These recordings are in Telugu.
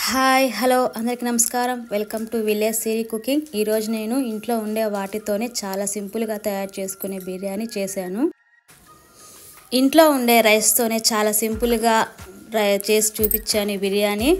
హాయ్ హలో అందరికీ నమస్కారం welcome to village Siri cooking ఈరోజు నేను ఇంట్లో ఉండే వాటితోనే చాలా సింపుల్గా తయారు చేసుకునే బిర్యానీ చేశాను ఇంట్లో ఉండే రైస్తోనే చాలా సింపుల్గా రై- చేసి చూపించాను ఈ బిర్యానీ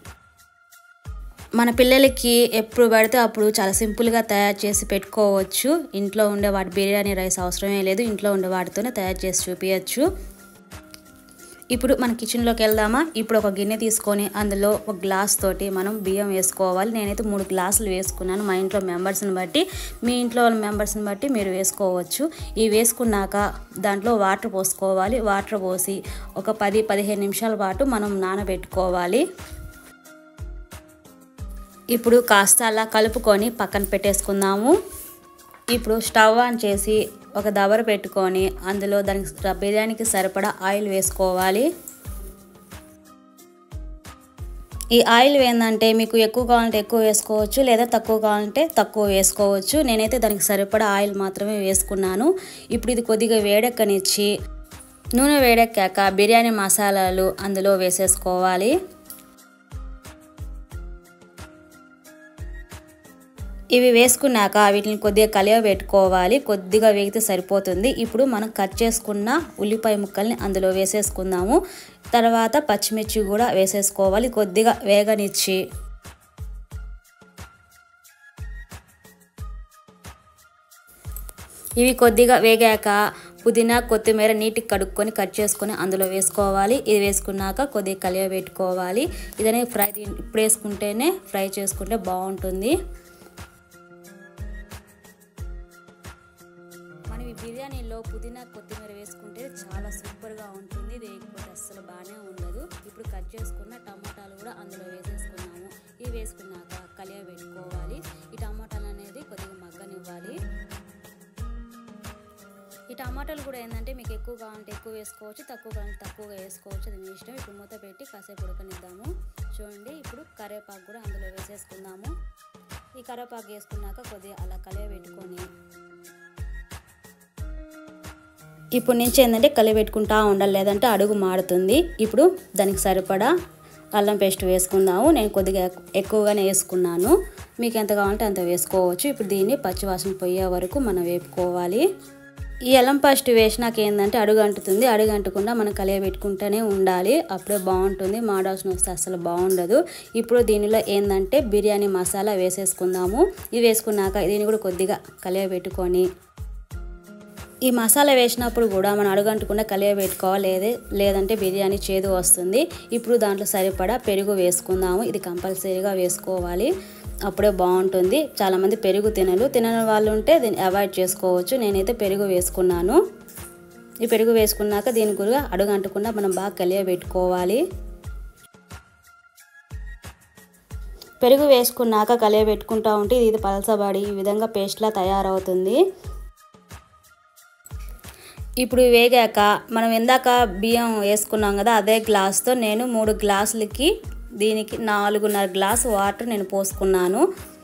మన పిల్లలకి ఎప్పుడు పడితే అప్పుడు చాలా సింపుల్గా తయారు చేసి పెట్టుకోవచ్చు ఇంట్లో ఉండే వాటి బిర్యానీ రైస్ అవసరమే లేదు ఇంట్లో ఉండే వాటితోనే తయారు చేసి చూపించచ్చు ఇప్పుడు మన కిచెన్లోకి వెళ్దామా ఇప్పుడు ఒక గిన్నె తీసుకొని అందులో ఒక గ్లాస్ తోటి మనం బియ్యం వేసుకోవాలి నేనైతే మూడు గ్లాసులు వేసుకున్నాను మా ఇంట్లో మెంబర్స్ని బట్టి మీ ఇంట్లో వాళ్ళ మెంబర్స్ని బట్టి మీరు వేసుకోవచ్చు ఇవి వేసుకున్నాక దాంట్లో వాటర్ పోసుకోవాలి వాటర్ పోసి ఒక పది పదిహేను నిమిషాల పాటు మనం నానబెట్టుకోవాలి ఇప్పుడు కాస్త అలా కలుపుకొని పక్కన పెట్టేసుకుందాము ఇప్పుడు స్టవ్ ఆన్ చేసి ఒక దబర పెట్టుకొని అందులో దానికి బిర్యానీకి సరిపడా ఆయిల్ వేసుకోవాలి ఈ ఆయిల్ ఏంటంటే మీకు ఎక్కువ కావాలంటే ఎక్కువ వేసుకోవచ్చు లేదా తక్కువ కావాలంటే తక్కువ వేసుకోవచ్చు నేనైతే దానికి సరిపడా ఆయిల్ మాత్రమే వేసుకున్నాను ఇప్పుడు ఇది కొద్దిగా వేడెక్కనిచ్చి నూనె వేడెక్కాక బిర్యానీ మసాలాలు అందులో వేసేసుకోవాలి ఇవి వేసుకున్నాక వీటిని కొద్దిగా కలియ పెట్టుకోవాలి కొద్దిగా వేగితే సరిపోతుంది ఇప్పుడు మనం కట్ చేసుకున్న ఉల్లిపాయ ముక్కల్ని అందులో వేసేసుకుందాము తర్వాత పచ్చిమిర్చి కూడా వేసేసుకోవాలి కొద్దిగా వేగనిచ్చి ఇవి కొద్దిగా వేగాక పుదీనా కొత్తిమీర నీటికి కడుక్కొని కట్ చేసుకొని అందులో వేసుకోవాలి ఇది వేసుకున్నాక కొద్దిగా కలియ పెట్టుకోవాలి ఇదనే ఫ్రై ఇప్పుడు వేసుకుంటేనే ఫ్రై చేసుకుంటే బాగుంటుంది మనం ఈ బిర్యానీలో పుదీనా కొత్తిమీర వేసుకుంటే చాలా సూపర్గా ఉంటుంది ఇది వేయకపోతే అస్సలు బాగానే ఉండదు ఇప్పుడు కట్ చేసుకున్న టమాటాలు కూడా అందులో వేసేసుకున్నాము ఇవి వేసుకున్నాక కలియ పెట్టుకోవాలి ఈ టమాటాలు అనేది కొద్దిగా మగ్గనివ్వాలి ఈ టమాటాలు కూడా ఏంటంటే మీకు ఎక్కువ కావాలంటే ఎక్కువ వేసుకోవచ్చు తక్కువ కావాలంటే తక్కువగా వేసుకోవచ్చు అది మీ ఇష్టం ఇప్పుడు మూత పెట్టి కాసేపు ఉడకనిద్దాము చూడండి ఇప్పుడు కరివేపాకు కూడా అందులో వేసేసుకుందాము ఈ కరివేపాకు వేసుకున్నాక కొద్దిగా అలా కలియ పెట్టుకొని ఇప్పుడు నుంచి ఏంటంటే కలిపెట్టుకుంటా ఉండాలి లేదంటే అడుగు మాడుతుంది ఇప్పుడు దానికి సరిపడా అల్లం పేస్ట్ వేసుకుందాము నేను కొద్దిగా ఎక్కువగానే వేసుకున్నాను మీకు ఎంత కావాలంటే అంత వేసుకోవచ్చు ఇప్పుడు దీన్ని పచ్చివాసన పోయే వరకు మనం వేపుకోవాలి ఈ అల్లం పేస్ట్ వేసినాక ఏంటంటే అడుగు అంటుతుంది అడుగు అంటకుండా మనం కలియబెట్టుకుంటూనే ఉండాలి అప్పుడే బాగుంటుంది మాడాల్సిన వస్తే అసలు బాగుండదు ఇప్పుడు దీనిలో ఏంటంటే బిర్యానీ మసాలా వేసేసుకుందాము ఇవి వేసుకున్నాక దీన్ని కూడా కొద్దిగా కలియబెట్టుకొని ఈ మసాలా వేసినప్పుడు కూడా మనం అడుగంటకుండా కలియ పెట్టుకోవాలి లేదే లేదంటే బిర్యానీ చేదు వస్తుంది ఇప్పుడు దాంట్లో సరిపడా పెరుగు వేసుకుందాము ఇది కంపల్సరీగా వేసుకోవాలి అప్పుడే బాగుంటుంది చాలామంది పెరుగు తినరు తినని వాళ్ళు ఉంటే దీన్ని అవాయిడ్ చేసుకోవచ్చు నేనైతే పెరుగు వేసుకున్నాను ఈ పెరుగు వేసుకున్నాక దీని కూడా అడుగంటకుండా మనం బాగా కలియ పెట్టుకోవాలి పెరుగు వేసుకున్నాక కలియ పెట్టుకుంటూ ఉంటే ఇది పలసబడి ఈ విధంగా పేస్ట్లా తయారవుతుంది ఇప్పుడు వేగాక మనం ఇందాక బియ్యం వేసుకున్నాం కదా అదే గ్లాస్తో నేను మూడు గ్లాసులకి దీనికి నాలుగున్నర గ్లాసు వాటర్ నేను పోసుకున్నాను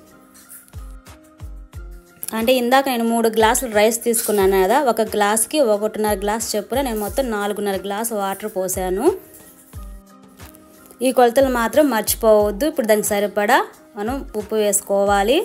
అంటే ఇందాక నేను మూడు గ్లాసులు రైస్ తీసుకున్నాను కదా ఒక గ్లాస్కి ఒకటిన్నర గ్లాస్ చెప్పున నేను మొత్తం నాలుగున్నర గ్లాసు వాటర్ పోసాను ఈ కొలతలు మాత్రం మర్చిపోవద్దు ఇప్పుడు దానికి సరిపడా మనం ఉప్పు వేసుకోవాలి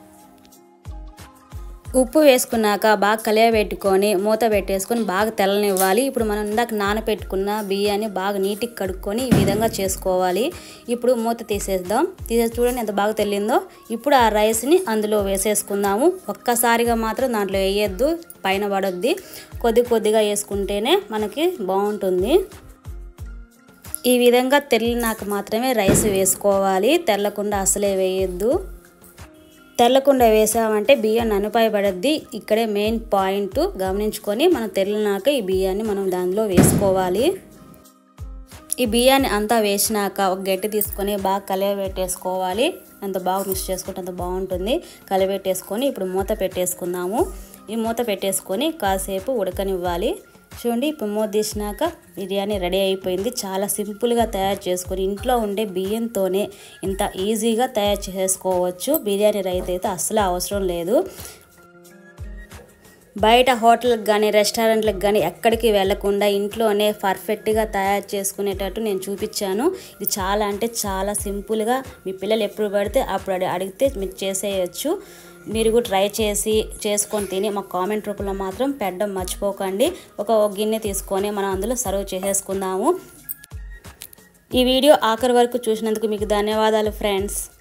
ఉప్పు వేసుకున్నాక బాగా కలియబెట్టుకొని మూత పెట్టేసుకొని బాగా తెల్లనివ్వాలి ఇప్పుడు మనం ఇందాక నానబెట్టుకున్న బియ్యాన్ని బాగా నీటికి కడుక్కొని ఈ విధంగా చేసుకోవాలి ఇప్పుడు మూత తీసేద్దాం తీసేసి చూడండి ఎంత బాగా తెల్లిందో ఇప్పుడు ఆ రైస్ని అందులో వేసేసుకుందాము ఒక్కసారిగా మాత్రం దాంట్లో వేయొద్దు పైన పడొద్ది కొద్ది కొద్దిగా వేసుకుంటేనే మనకి బాగుంటుంది ఈ విధంగా తెల్లినాక మాత్రమే రైస్ వేసుకోవాలి తెల్లకుండా అసలే వేయొద్దు తెల్లకుండా వేసామంటే బియ్యం ననుపాయబడద్ది ఇక్కడే మెయిన్ పాయింట్ గమనించుకొని మనం తెల్లినాక ఈ బియ్యాన్ని మనం దానిలో వేసుకోవాలి ఈ బియ్యాన్ని అంతా వేసినాక ఒక గట్టి తీసుకొని బాగా కలియబెట్టేసుకోవాలి అంత బాగా మిక్స్ చేసుకుంటే అంత బాగుంటుంది కలియబెట్టేసుకొని ఇప్పుడు మూత పెట్టేసుకుందాము ఈ మూత పెట్టేసుకొని కాసేపు ఉడకనివ్వాలి చూడండి ఇప్పుడు మూత తీసినాక బిర్యానీ రెడీ అయిపోయింది చాలా సింపుల్గా తయారు చేసుకొని ఇంట్లో ఉండే బియ్యంతోనే ఇంత ఈజీగా తయారు చేసుకోవచ్చు బిర్యానీ రైస్ అయితే అస్సలు అవసరం లేదు బయట హోటల్కి కానీ రెస్టారెంట్లకు కానీ ఎక్కడికి వెళ్లకుండా ఇంట్లోనే పర్ఫెక్ట్గా తయారు చేసుకునేటట్టు నేను చూపించాను ఇది చాలా అంటే చాలా సింపుల్గా మీ పిల్లలు ఎప్పుడు పడితే అప్పుడు అడి- అడిగితే మీరు చేసేయచ్చు మీరు కూడా ట్రై చేసి చేసుకొని తిని మా కామెంట్ రూపంలో మాత్రం పెట్టడం మర్చిపోకండి ఒక గిన్నె తీసుకొని మనం అందులో సర్వ్ చేసేసుకుందాము ఈ వీడియో ఆఖరి వరకు చూసినందుకు మీకు ధన్యవాదాలు ఫ్రెండ్స్